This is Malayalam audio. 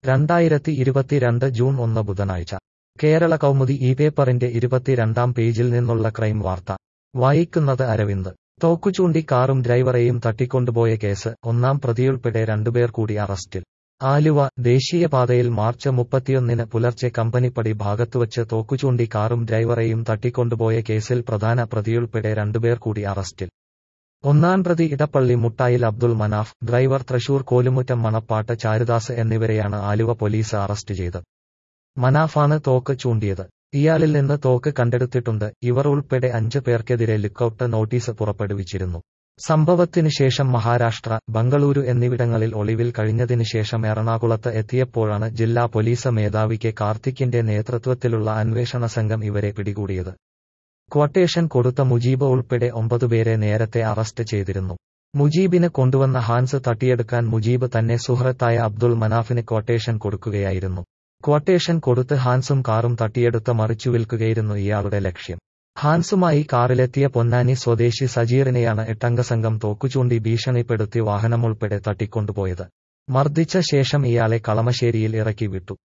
രണ്ടായിരത്തി ഇരുപത്തിരണ്ട് ജൂൺ ഒന്ന് ബുധനാഴ്ച കേരള കൗമുദി ഈ പേപ്പറിന്റെ ഇരുപത്തിരണ്ടാം പേജിൽ നിന്നുള്ള ക്രൈം വാർത്ത വായിക്കുന്നത് അരവിന്ദ് തോക്കുചൂണ്ടി കാറും ഡ്രൈവറെയും തട്ടിക്കൊണ്ടുപോയ കേസ് ഒന്നാം പ്രതിയുൾപ്പെടെ രണ്ടുപേർ കൂടി അറസ്റ്റിൽ ആലുവ ദേശീയപാതയിൽ മാർച്ച് മുപ്പത്തിയൊന്നിന് പുലർച്ചെ കമ്പനിപ്പടി ഭാഗത്തുവച്ച് തോക്കുചൂണ്ടി കാറും ഡ്രൈവറെയും തട്ടിക്കൊണ്ടുപോയ കേസിൽ പ്രധാന പ്രതിയുൾപ്പെടെ രണ്ടുപേർ കൂടി അറസ്റ്റിൽ ഒന്നാം പ്രതി ഇടപ്പള്ളി മുട്ടായിൽ അബ്ദുൾ മനാഫ് ഡ്രൈവർ തൃശൂർ കോലുമുറ്റം മണപ്പാട്ട് ചാരുദാസ് എന്നിവരെയാണ് ആലുവ പോലീസ് അറസ്റ്റ് ചെയ്തത് മനാഫാണ് തോക്ക് ചൂണ്ടിയത് ഇയാളിൽ നിന്ന് തോക്ക് കണ്ടെടുത്തിട്ടുണ്ട് ഇവർ ഉൾപ്പെടെ അഞ്ച് പേർക്കെതിരെ ലുക്കൌട്ട് നോട്ടീസ് പുറപ്പെടുവിച്ചിരുന്നു സംഭവത്തിനു ശേഷം മഹാരാഷ്ട്ര ബംഗളൂരു എന്നിവിടങ്ങളിൽ ഒളിവിൽ കഴിഞ്ഞതിനു ശേഷം എറണാകുളത്ത് എത്തിയപ്പോഴാണ് ജില്ലാ പോലീസ് മേധാവി കെ കാർത്തിക്കിന്റെ നേതൃത്വത്തിലുള്ള അന്വേഷണ സംഘം ഇവരെ പിടികൂടിയത് ക്വട്ടേഷൻ കൊടുത്ത മുജീബ് ഉൾപ്പെടെ ഒമ്പതുപേരെ നേരത്തെ അറസ്റ്റ് ചെയ്തിരുന്നു മുജീബിന് കൊണ്ടുവന്ന ഹാൻസ് തട്ടിയെടുക്കാൻ മുജീബ് തന്നെ സുഹൃത്തായ അബ്ദുൾ മനാഫിന് ക്വട്ടേഷൻ കൊടുക്കുകയായിരുന്നു ക്വട്ടേഷൻ കൊടുത്ത് ഹാൻസും കാറും തട്ടിയെടുത്ത് മറിച്ചു വിൽക്കുകയായിരുന്നു ഇയാളുടെ ലക്ഷ്യം ഹാൻസുമായി കാറിലെത്തിയ പൊന്നാനി സ്വദേശി സജീറിനെയാണ് എട്ടംഗ സംഘം തോക്കുചൂണ്ടി ഭീഷണിപ്പെടുത്തി വാഹനമുൾപ്പെടെ തട്ടിക്കൊണ്ടുപോയത് മർദ്ദിച്ച ശേഷം ഇയാളെ കളമശ്ശേരിയിൽ ഇറക്കി വിട്ടു